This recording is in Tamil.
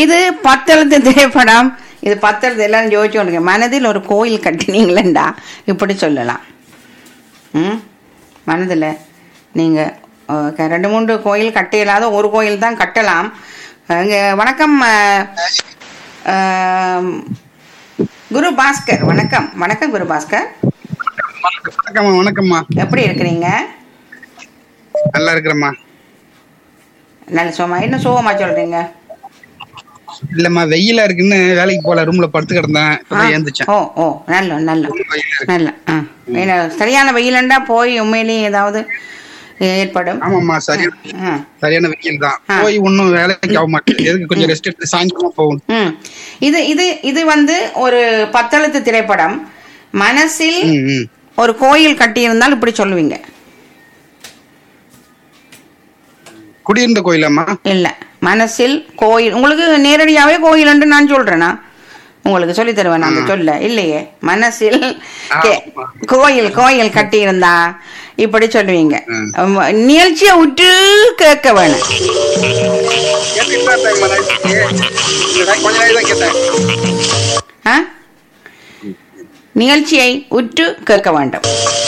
இது பத்தெழுத்து திரைப்படம் இது பத்தெழுத்து எல்லாரும் யோசிச்சு கொண்டுங்க மனதில் ஒரு கோயில் கட்டினீங்களேண்டா இப்படி சொல்லலாம் ம் மனதில் நீங்கள் ரெண்டு மூன்று கோயில் கட்ட இயலாத ஒரு கோயில் தான் கட்டலாம் இங்கே வணக்கம் அஹ், அஹ், குரு பாஸ்கர் வணக்கம் வணக்கம் குரு பாஸ்கர் வணக்கம்மா வணக்கம்மா எப்படி இருக்கிறீங்க நல்லா இருக்கிறேம்மா நல்ல சோமா என்ன சோகமா சொல்றீங்க இல்லம்மா வெயிலா இருக்குன்னு வேலைக்கு போல ரூம்ல படுத்து கிடந்தேன் ஆ, இப்பதான் ஏந்துச்சேன் ஓ ஓ நல்ல நல்ல வெயிலா இருக்கு. நல்ல ஆ ஏன்னா சரியான வெயிலண்டா போய் உண்மையிலேயே ஏதாவது ஏற்படும் ஆமாம்மா சரியான ஆ சரியான வெயில் தான் ஆ. போய் ஒன்னும் வேலைக்கு ஆக மாட்டேன் எதுக்கு கொஞ்சம் ரெஸ்ட் எடுத்து சாயந்தரமா போகணும் ம் இது இது இது வந்து ஒரு பத்தெழுத்து திரைப்படம் மனசில் ம், ம். ஒரு கோயில் கட்டியிருந்தால் இப்படி சொல்லுவீங்க குடியிருந்த கோயிலாம்மா இல்ல மனசில் கோயில் உங்களுக்கு நேரடியாவே கோயில்னு நான் சொல்றேனா உங்களுக்கு சொல்லி தருவேன் நான் சொல்ல இல்லையே மனசில் கே- ஆமா. கோயில் கோயில் கட்டியிருந்தா இப்படி சொல்லுவீங்க ம். உம், நிகழ்ச்சியை உற்று கேட்க வேணும் கேட்டுட்டு தான் இருந்தேன்மா, நான் கொஞ்ச நாள் தான் கேட்டேன் ஆ? நிகழ்ச்சியை உற்று கேட்க வேண்டும்